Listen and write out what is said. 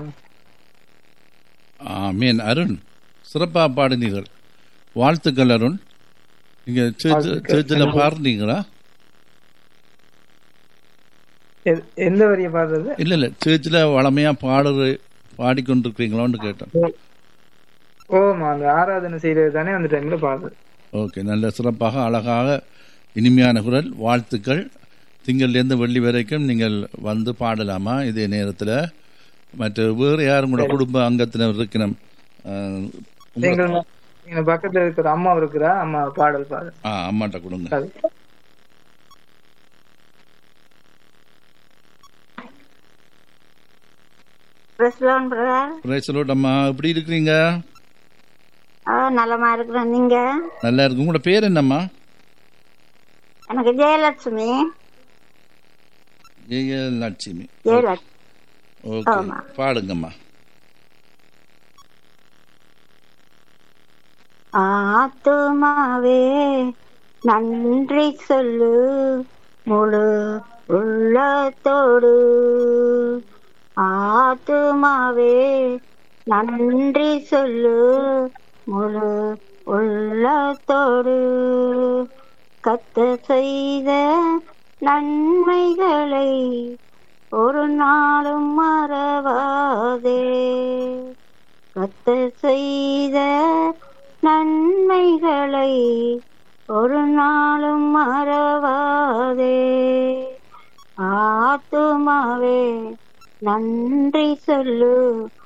ஆமீன் அருண் சிறப்பாக பாடினீர்கள் வாழ்த்துக்கள் அருண் நீங்க சேர்ச்சில் பாடுனீங்களா எ- எந்த வரிய பாடுறது இல்ல இல்ல சேர்ச்சில் வளமையா பாடுற பாடிக்கொண்டிருக்கிறீங்களான்னு கேட்டேன் ஓமா அந்த ஆராதனை செய்யறது தானே அந்த டைம்ல பாடுறது ஓகே நல்ல சிறப்பாக அழகாக இனிமையான குரல் வாழ்த்துக்கள் திங்கள்லேருந்து வெள்ளி வரைக்கும் நீங்கள் வந்து பாடலாமா இதே நேரத்தில் மற்ற வேறு யாரும் கூட குடும்ப அங்கத்தினர் இருக்கணும் அஹ், உங்க- எங்கள் ம- எங்க பக்கத்துல இருக்கிற அம்மா இருக்கிறா அம்மா பாடல் பாடு ஆ அம்மாட்ட கொடுங்க அது. பிரஸ்லான் பிரதர் பிரேசலோட் அம்மா எப்படி இருக்கிறீங்க ஆ நலமா இருக்கிறேன் நீங்க நல்லா இருக்கு உங்களோட பேர் என்னம்மா எனக்கு ஜெயலட்சுமி ஏ லட்சுமி ஜெயலட்சுமி ஓகே ஆமா. பாடுங்கம்மா ஆத்துமாவே நன்றி சொல்லு முழு உள்ளத்தோடு ஆத்துமாவே நன்றி சொல்லு முழு உள்ளத்தோடு கத்த செய்த நன்மைகளை ஒரு நாளும் மறவாதே கத்த செய்த நன்மைகளை ஒரு நாளும் மறவாதே ஆத்துமாவே நன்றி சொல்லு